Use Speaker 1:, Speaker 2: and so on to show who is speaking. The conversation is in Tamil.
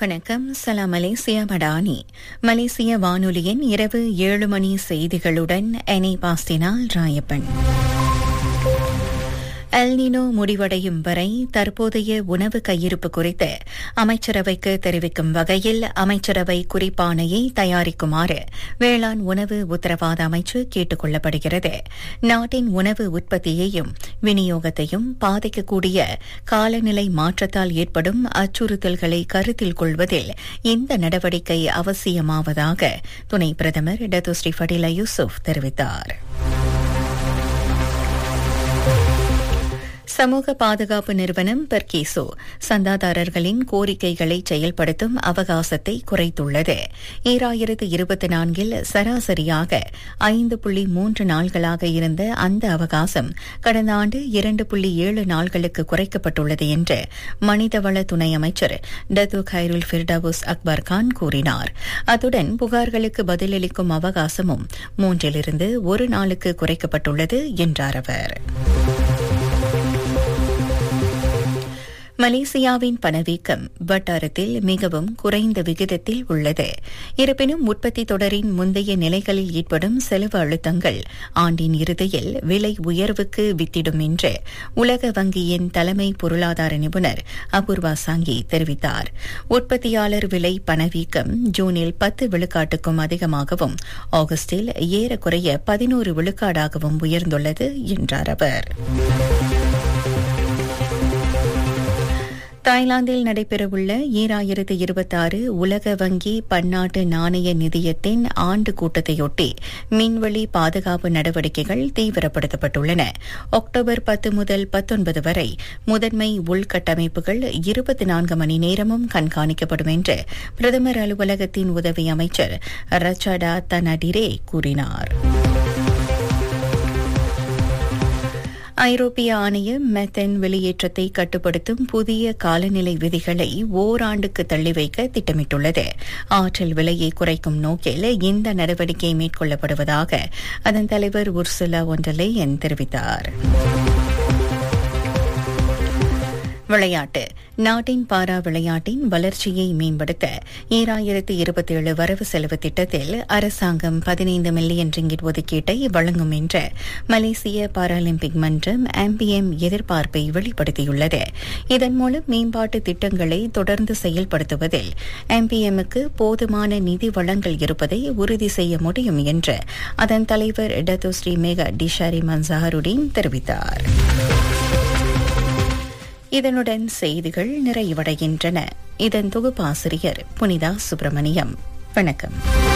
Speaker 1: வணக்கம் சலாம் மலேசியா மடானி மலேசிய வானொலியின் இரவு ஏழு மணி செய்திகளுடன் எனி பாஸ்டினால் ராயப்பன் எல்னினோ முடிவடையும் வரை தற்போதைய உணவு கையிருப்பு குறித்து அமைச்சரவைக்கு தெரிவிக்கும் வகையில் அமைச்சரவை குறிப்பாணையை தயாரிக்குமாறு வேளாண் உணவு உத்தரவாத அமைச்சு கேட்டுக் கொள்ளப்படுகிறது நாட்டின் உணவு உற்பத்தியையும் விநியோகத்தையும் பாதிக்கக்கூடிய காலநிலை மாற்றத்தால் ஏற்படும் அச்சுறுத்தல்களை கருத்தில் கொள்வதில் இந்த நடவடிக்கை அவசியமாவதாக துணை பிரதமர் டத்துஸ்ரீ ஃபடிலா யூசுப் தெரிவித்தார் சமூக பாதுகாப்பு நிறுவனம் பெர்கேசோ சந்தாதாரர்களின் கோரிக்கைகளை செயல்படுத்தும் அவகாசத்தை குறைத்துள்ளது ஈராயிரத்து இருபத்தி நான்கில் சராசரியாக ஐந்து புள்ளி மூன்று நாள்களாக இருந்த அந்த அவகாசம் கடந்த ஆண்டு இரண்டு புள்ளி ஏழு நாள்களுக்கு குறைக்கப்பட்டுள்ளது என்று மனிதவள துணை அமைச்சர் Datuk Khairul Firdaus Akbar Khan கூறினார் அத்துடன் புகார்களுக்கு பதிலளிக்கும் அவகாசமும் மூன்றிலிருந்து ஒரு நாளுக்கு குறைக்கப்பட்டுள்ளது என்றார் அவர் மலேசியாவின் பணவீக்கம் வட்டாரத்தில் மிகவும் குறைந்த விகிதத்தில் உள்ளது இருப்பினும் உற்பத்தி தொடரின் முந்தைய நிலைகளில் ஏற்படும் செலவு அழுத்தங்கள் ஆண்டின் இறுதியில் விலை உயர்வுக்கு வித்திடும் என்று உலக வங்கியின் தலைமை பொருளாதார நிபுணர் அபூர்வா சாங்கி தெரிவித்தார் உற்பத்தியாளர் விலை பணவீக்கம் ஜூனில் பத்து விழுக்காட்டுக்கும் அதிகமாகவும் ஆகஸ்டில் ஏறக்குறைய பதினோரு விழுக்காடாகவும் உயர்ந்துள்ளது என்றார் அவர் தாய்லாந்தில் நடைபெறவுள்ள ஈராயிரத்து இருபத்தாறு உலக வங்கி பன்னாட்டு நாணய நிதியத்தின் ஆண்டு கூட்டத்தையொட்டி மின்வெளி பாதுகாப்பு நடவடிக்கைகள் தீவிரப்படுத்தப்பட்டுள்ளன அக்டோபர் பத்து முதல் பத்தொன்பது வரை முதன்மை உள்கட்டமைப்புகள் இருபத்தி நான்கு மணி நேரமும் கண்காணிக்கப்படும் என்று பிரதமர் அலுவலகத்தின் உதவி அமைச்சர் ரச்சடா தனடிரே கூறினார் ஐரோப்பிய ஆணையம் மெத்தன் வெளியேற்றத்தை கட்டுப்படுத்தும் புதிய காலநிலை விதிகளை ஓராண்டுக்கு தள்ளி வைக்க திட்டமிட்டுள்ளது ஆற்றல் விலையை குறைக்கும் நோக்கில் இந்த நடவடிக்கை மேற்கொள்ளப்படுவதாக அதன் தலைவர் உர்சுலா ஒன்றலேயன் தெரிவித்தார் விளையாட்டு நாட்டின் பாரா விளையாட்டின் வளர்ச்சியை மேம்படுத்த ஈராயிரத்து இருபத்தேழு வரவு செலவு திட்டத்தில் அரசாங்கம் பதினைந்து மில்லியன் ரிங்கிட் ஒதுக்கீட்டை வழங்கும் என்று மலேசிய பாராலிம்பிக் மன்றம் ஆம்பிஎம் எதிர்பார்ப்பை வெளிப்படுத்தியுள்ளது இதன் மூலம் மேம்பாட்டு திட்டங்களை தொடர்ந்து செயல்படுத்துவதில் ஆம்பிஎம்முக்கு போதுமான நிதி வளங்கள் இருப்பதை உறுதி செய்ய முடியும் என்று அதன் தலைவர் டத்தோஸ்ரீ மேகா டிஷாரி மன்சாருடீன் தெரிவித்தார் இதனுடன் செய்திகள் நிறைவடைகின்றன இதன் தொகுப்பாசிரியர் புனிதா சுப்பிரமணியம் வணக்கம்